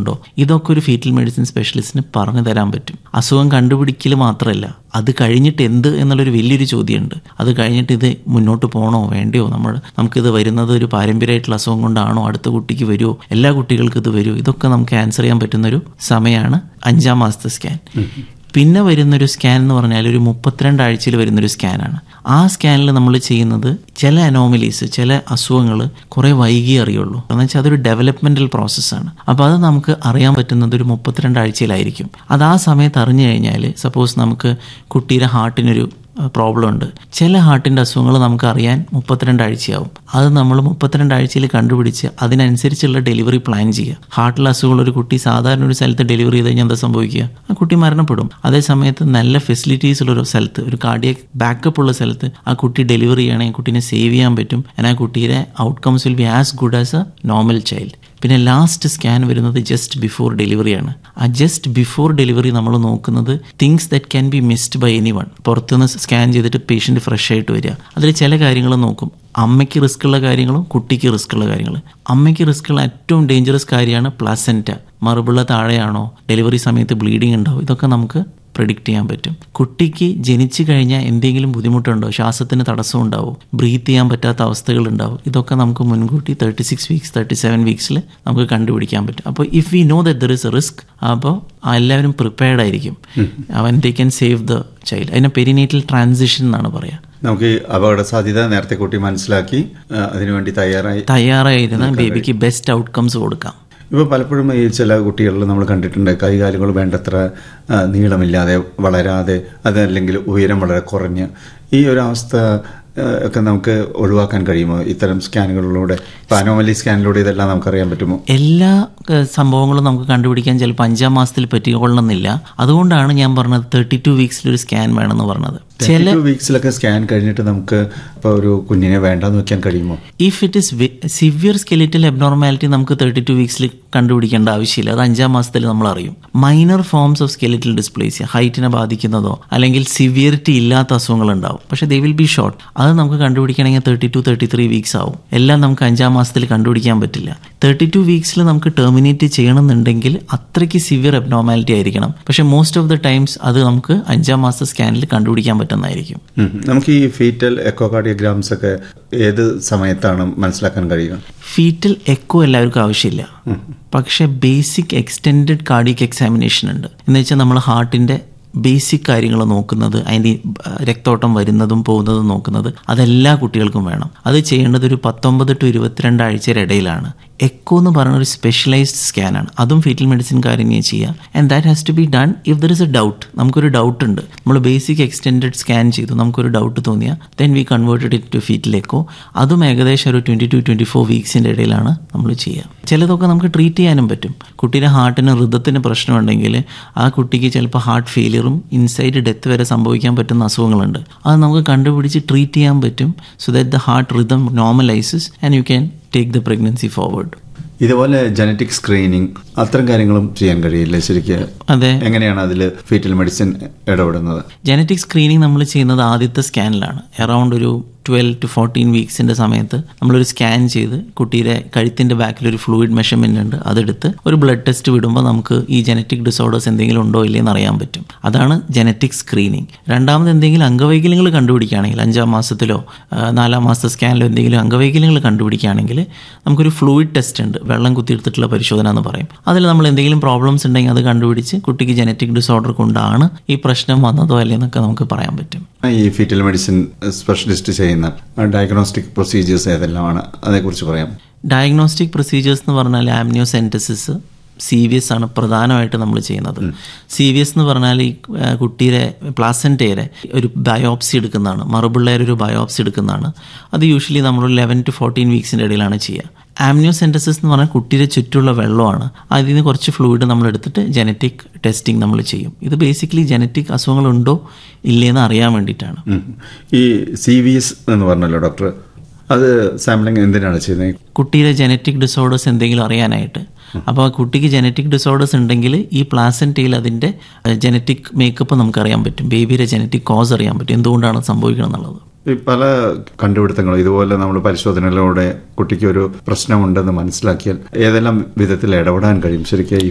അസുഖങ്ങളുണ്ടോ ഇതൊക്കെ ഒരു fetal medicine സ്പെഷ്യലിസ്റ്റിന് പറഞ്ഞു തരാൻ പറ്റും അസുഖം കണ്ടുപിടിക്കൽ മാത്രമല്ല അത് കഴിഞ്ഞിട്ട് എന്ത് എന്നുള്ളൊരു വലിയൊരു ചോദ്യമുണ്ട് അത് കഴിഞ്ഞിട്ട് ഇത് മുന്നോട്ട് പോകണോ വേണ്ടയോ നമ്മൾ നമുക്കിത് വരുന്നത് ഒരു പാരമ്പര്യമായിട്ടുള്ള അസുഖം കൊണ്ടാണോ അടുത്ത കുട്ടിക്ക് വരുമോ എല്ലാ കുട്ടികൾക്കും ഇത് വരുമോ ഇതൊക്കെ നമുക്ക് ആൻസർ ചെയ്യാൻ പറ്റുന്നൊരു സമയമാണ് അഞ്ചാം മാസത്തെ സ്കാൻ പിന്നെ വരുന്നൊരു സ്കാൻ എന്ന് പറഞ്ഞാൽ ഒരു മുപ്പത്തിരണ്ട് ആഴ്ചയിൽ വരുന്നൊരു സ്കാനാണ് ആ സ്കാനിൽ നമ്മൾ ചെയ്യുന്നത് ചില അനോമലീസ് ചില അസുഖങ്ങൾ കുറേ വൈകി അറിയുള്ളൂ എന്ന് വെച്ചാൽ അതൊരു ഡെവലപ്മെൻറ്റൽ പ്രോസസ്സാണ് അപ്പോൾ അത് നമുക്ക് അറിയാൻ പറ്റുന്നത് ഒരു മുപ്പത്തിരണ്ട് ആഴ്ചയിലായിരിക്കും അത് ആ സമയത്ത് അറിഞ്ഞു കഴിഞ്ഞാൽ സപ്പോസ് നമുക്ക് കുട്ടിയുടെ ഹാർട്ടിനൊരു പ്രോബ്ലം ഉണ്ട് ചില ഹാർട്ടിൻ്റെ അസുഖങ്ങൾ നമുക്ക് അറിയാൻ മുപ്പത്തിരണ്ട് ആഴ്ചയാവും അത് നമ്മൾ മുപ്പത്തിരണ്ട് ആഴ്ചയിൽ കണ്ടുപിടിച്ച് അതിനനുസരിച്ചുള്ള ഡെലിവറി പ്ലാൻ ചെയ്യുക ഹാർട്ടിലെ അസുഖമുള്ള ഒരു കുട്ടി സാധാരണ ഒരു സ്ഥലത്ത് ഡെലിവറി ചെയ്ത് കഴിഞ്ഞാൽ എന്താ സംഭവിക്കുക ആ കുട്ടി മരണപ്പെടും അതേ സമയത്ത് നല്ല ഫെസിലിറ്റീസ് ഉള്ള ഒരു സ്ഥലത്ത് ഒരു കാർഡിയക് ബാക്കപ്പ് ഉള്ള സ്ഥലത്ത് ആ കുട്ടി ഡെലിവറി ചെയ്യണമെങ്കിൽ കുട്ടീനെ സേവ് ചെയ്യാൻ പറ്റും and ആ കുട്ടിയുടെ outcomes will be as good as a normal child പിന്നെ ലാസ്റ്റ് സ്കാൻ വരുന്നത് ജസ്റ്റ് ബിഫോർ ഡെലിവറിയാണ് ആ ജസ്റ്റ് ബിഫോർ ഡെലിവറി നമ്മൾ നോക്കുന്നത് things that can be missed by anyone പുറത്തുനിന്ന് സ്കാൻ ചെയ്തിട്ട് പേഷ്യൻ്റ് ഫ്രഷ് ആയിട്ട് വരിക അതിൽ ചില കാര്യങ്ങൾ നോക്കും അമ്മയ്ക്ക് റിസ്ക് ഉള്ള കാര്യങ്ങളും കുട്ടിക്ക് റിസ്ക് ഉള്ള കാര്യങ്ങൾ അമ്മയ്ക്ക് റിസ്ക് ഉള്ള ഏറ്റവും ഡേഞ്ചറസ് കാര്യമാണ് പ്ലസൻറ്റ മറുപിള്ള താഴെയാണോ ഡെലിവറി സമയത്ത് ബ്ലീഡിങ് ഉണ്ടാവും ഇതൊക്കെ നമുക്ക് പ്രിഡിക്റ്റ് ചെയ്യാൻ പറ്റും കുട്ടിക്ക് ജനിച്ചു കഴിഞ്ഞാൽ എന്തെങ്കിലും ബുദ്ധിമുട്ടുണ്ടോ ശ്വാസത്തിന് തടസ്സം ഉണ്ടാവും ബ്രീത്ത് ചെയ്യാൻ പറ്റാത്ത അവസ്ഥകൾ ഉണ്ടാവും ഇതൊക്കെ നമുക്ക് മുൻകൂട്ടി thirty six weeks thirty seven വീക്സിൽ നമുക്ക് കണ്ടുപിടിക്കാൻ പറ്റും അപ്പോൾ if we know that there is a risk അപ്പോൾ എല്ലാവരും പ്രിപ്പയർഡ് ആയിരിക്കും അവൻ they can save the child അതിനെ പെരിനേറ്റൽ ട്രാൻസിഷൻ എന്നാണ് പറയുക നമുക്ക് ഈ അപകട സാധ്യത നേരത്തെ കൂട്ടി മനസ്സിലാക്കി ആ, അതിനുവേണ്ടി തയ്യാറായി തയ്യാറായിരുന്ന ബേബിക്ക് ബെസ്റ്റ് ഔട്ട്കംസ് കൊടുക്കാം ഇപ്പോൾ പലപ്പോഴും ഈ ചില കുട്ടികളിൽ നമ്മൾ കണ്ടിട്ടുണ്ട് കൈകാലുകൾ വേണ്ടത്ര ആ, നീളമില്ലാതെ വളരാതെ അതല്ലെങ്കിൽ ഉയരം വളരെ കുറഞ്ഞ് ഈ ഒരു അവസ്ഥ ആ, ഒക്കെ നമുക്ക് ഒഴിവാക്കാൻ കഴിയുമോ ഇത്തരം സ്കാനുകളിലൂടെ ഇപ്പോൾ അനോമലി സ്കാനിലൂടെ ഇതെല്ലാം നമുക്കറിയാൻ പറ്റുമോ എല്ലാ ഏഹ്, സംഭവങ്ങളും നമുക്ക് കണ്ടുപിടിക്കാൻ ചിലപ്പോൾ അഞ്ചാം മാസത്തിൽ പറ്റിക്കൊള്ളണമെന്നില്ല അതുകൊണ്ടാണ് ഞാൻ പറഞ്ഞത് തേർട്ടി ടു വീക്സിൽ ഒരു സ്കാൻ വേണമെന്ന് പറഞ്ഞത് ചില ടു വീക്സിലൊക്കെ സ്കാൻ കഴിഞ്ഞിട്ട് നമുക്ക് ഇപ്പോൾ ഒരു കുഞ്ഞിനെ വേണ്ടാന്ന് വെക്കാൻ കഴിയുമോ if it is severe skeletal abnormality നമുക്ക് തേർട്ടി ടു വീക്സിൽ കണ്ടുപിടിക്കേണ്ട ആവശ്യമില്ല അത് അഞ്ചാം മാസത്തിൽ നമ്മൾ അറിയും minor forms of skeletal dysplasia ഹൈറ്റിനെ ബാധിക്കുന്നതോ അല്ലെങ്കിൽ സിവിയറിറ്റി ഇല്ലാത്ത അസുഖങ്ങൾ ഉണ്ടാവും പക്ഷേ ദേ വിൽ ബി ഷോർട്ട് അത് നമുക്ക് കണ്ടുപിടിക്കണമെങ്കിൽ thirty two thirty three weeks ആവും എല്ലാം നമുക്ക് അഞ്ചാം മാസത്തിൽ കണ്ടുപിടിക്കാൻ പറ്റില്ല തേർട്ടി ടു വീക്സിൽ നമുക്ക് ടെർമിനേറ്റ് ചെയ്യണമെന്നുണ്ടെങ്കിൽ അത്രയ്ക്ക് സിവിയർ എബ്നോർമാലിറ്റി ആയിരിക്കണം പക്ഷേ മോസ്റ്റ് ഓഫ് ദ ടൈംസ് അത് നമുക്ക് അഞ്ചാം മാസ സ്കാനിൽ കണ്ടുപിടിക്കാൻ പറ്റുന്നതായിരിക്കും ഉം. നമുക്ക് ഈ ഫീറ്റൽ എക്കോകാർഡിയോഗ്രാംസ് ഒക്കെ ഏത് സമയത്താണ് മനസ്സിലാക്കാൻ കഴിയുക ഫീറ്റൽ എക്കോ എല്ലാവർക്കും ആവശ്യമില്ല പക്ഷെ ബേസിക് എക്സ്റ്റെൻഡഡ് കാർഡിയക് എക്സാമിനേഷൻ ഉണ്ട് എന്ന് വെച്ചാൽ നമ്മൾ ഹാർട്ടിൻ്റെ ബേസിക് കാര്യങ്ങൾ നോക്കുന്നത് അതിൻ്റെ രക്തോട്ടം വരുന്നതും പോകുന്നതും നോക്കുന്നത് അതെല്ലാ കുട്ടികൾക്കും വേണം അത് ചെയ്യേണ്ടത് ഒരു പത്തൊമ്പത് ടു ഇരുപത്തിരണ്ട് ആഴ്ചയുടെ ഇടയിലാണ് എക്കോ എന്ന് പറയുന്ന ഒരു സ്പെഷ്യലൈസ്ഡ് സ്കാനാണ് അതും ഫീറ്റൽ മെഡിസിൻ കാര്യങ്ങൾ ചെയ്യുക and that has to be done if there is a doubt നമുക്കൊരു ഡൗട്ട് ഉണ്ട് നമ്മൾ ബേസിക് എക്സ്റ്റെൻഡഡ് സ്കാൻ ചെയ്തു നമുക്കൊരു ഡൗട്ട് തോന്നിയാൽ then we converted it to fetal echo അതും ഏകദേശം ഒരു ട്വൻറ്റി ടു ട്വൻറ്റി ഫോർ വീക്സിൻ്റെ ഇടയിലാണ് നമ്മൾ ചെയ്യുക ചിലതൊക്കെ നമുക്ക് ട്രീറ്റ് ചെയ്യാനും പറ്റും കുട്ടിയുടെ ഹാർട്ടിന് ഹൃദയത്തിന് പ്രശ്നമുണ്ടെങ്കിൽ ആ കുട്ടിക്ക് ചിലപ്പോൾ ഹാർട്ട് ഫെയിലിയറും ഇൻസൈഡ് ഡെത്ത് വരെ സംഭവിക്കാൻ പറ്റുന്ന അസുഖങ്ങളുണ്ട് അത് നമുക്ക് കണ്ടുപിടിച്ച് ട്രീറ്റ് ചെയ്യാൻ പറ്റും so that the heart rhythm normalises and you can take the pregnancy forward ഇതുപോലെ ജനറ്റിക് സ്ക്രീനിങ് അത്തരം കാര്യങ്ങളും ചെയ്യാൻ കഴിയില്ലേ ശരിക്കും അതെ എങ്ങനെയാണ് അതിൽ ഫീറ്റൽ മെഡിസിൻ ഇടപെടുന്നത് ജനറ്റിക് സ്ക്രീനിങ് നമ്മൾ ചെയ്യുന്നത് ആദ്യത്തെ സ്കാനിലാണ് അറൗണ്ട് ഒരു ട്വൽവ് ടു ഫോർട്ടീൻ വീക്സിൻ്റെ സമയത്ത് നമ്മളൊരു സ്കാൻ ചെയ്ത് കുട്ടിയുടെ കഴുത്തിൻ്റെ ബാക്കിൽ ഒരു ഫ്ലൂയിഡ് മെഷർമെൻ്റ് ഉണ്ട് അതെടുത്ത് ഒരു ബ്ലഡ് ടെസ്റ്റ് വിടുമ്പോൾ നമുക്ക് ഈ ജനറ്റിക് ഡിസോർഡേഴ്സ് എന്തെങ്കിലും ഉണ്ടോ ഇല്ലയെന്ന് അറിയാൻ പറ്റും അതാണ് ജനറ്റിക് സ്ക്രീനിങ് രണ്ടാമത് എന്തെങ്കിലും അംഗവൈകല്യങ്ങൾ കണ്ടുപിടിക്കുകയാണെങ്കിൽ അഞ്ചാം മാസത്തിലോ ആ, നാലാം മാസത്തെ സ്കാനിലോ എന്തെങ്കിലും അംഗവൈകല്യങ്ങൾ കണ്ടുപിടിക്കുകയാണെങ്കിൽ നമുക്കൊരു ഫ്ലൂയിഡ് ടെസ്റ്റ് ഉണ്ട് വെള്ളം കുത്തിയെടുത്തിട്ടുള്ള പരിശോധന എന്ന് പറയും അതിൽ നമ്മൾ എന്തെങ്കിലും പ്രോബ്ലംസ് ഉണ്ടെങ്കിൽ അത് കണ്ടുപിടിച്ച് കുട്ടിക്ക് ജനറ്റിക് ഡിസോർഡർ കൊണ്ടാണ് ഈ പ്രശ്നം വന്നതോ അല്ലെന്നൊക്കെ നമുക്ക് പറയാൻ പറ്റും ഈ ഫീറ്റൽ മെഡിസിൻ സ്പെഷ്യലിസ്റ്റ് ചെയ്യുന്ന ഡയഗ്നോസ്റ്റിക് പ്രൊസീജിയേഴ്സ് ഏതെല്ലാമാണ് അതേക്കുറിച്ച് പറയാം ഡയഗ്നോസ്റ്റിക് പ്രൊസീജിയേഴ്സ് എന്ന് പറഞ്ഞാൽ ആംനിയോസെൻറ്റസിസ് സി വി എസ് ആണ് പ്രധാനമായിട്ട് നമ്മൾ ചെയ്യുന്നത് സി വി എസ് എന്ന് പറഞ്ഞാൽ ഈ ആ, കുട്ടിയുടെ പ്ലാസൻറ്റയുടെ ഒരു ബയോപ്സി എടുക്കുന്നതാണ് മറുപിള്ളേരെ ഒരു ബയോപ്സി എടുക്കുന്നതാണ് അത് യൂഷ്വലി നമ്മൾ ലെവൻ ടു ഫോർട്ടീൻ വീക്സിൻ്റെ ഇടയിലാണ് ചെയ്യുക ആംനിയോസെൻറ്റസിസ് എന്ന് പറഞ്ഞാൽ കുട്ടിയുടെ ചുറ്റുമുള്ള വെള്ളമാണ് അതിൽ നിന്ന് കുറച്ച് ഫ്ലൂയിഡ് നമ്മൾ എടുത്തിട്ട് ജനറ്റിക് ടെസ്റ്റിംഗ് നമ്മൾ ചെയ്യും ഇത് ബേസിക്കലി ജനറ്റിക് അസുഖങ്ങളുണ്ടോ ഇല്ലേന്ന് അറിയാൻ വേണ്ടിയിട്ടാണ് ഉം. ഈ സി വി എസ് എന്ന് പറഞ്ഞല്ലോ ഡോക്ടർ അത് സാമ്പിളിംഗ് എന്തിനാണ് ചെയ്യുന്നത് കുട്ടിയുടെ ജനറ്റിക് ഡിസോർഡേഴ്സ് എന്തെങ്കിലും അറിയാനായിട്ട് അപ്പോൾ ആ കുട്ടിക്ക് ജനറ്റിക് ഡിസോർഡേഴ്സ് ഉണ്ടെങ്കിൽ ഈ പ്ലാസൻറ്റയിൽ അതിൻ്റെ ജനറ്റിക് മേക്കപ്പ് നമുക്കറിയാൻ പറ്റും ബേബിയുടെ ജനറ്റിക് കോസ് അറിയാൻ പറ്റും എന്തുകൊണ്ടാണ് സംഭവിക്കണം എന്നുള്ളത് ഈ പല കണ്ടുപിടുത്തങ്ങളും ഇതുപോലെ നമ്മൾ പരിശോധനയിലൂടെ കുട്ടിക്ക് ഒരു പ്രശ്നമുണ്ടെന്ന് മനസ്സിലാക്കിയാൽ ഏതെല്ലാം വിധത്തിൽ ഇടപെടാൻ കഴിയും ശരിക്കും ഈ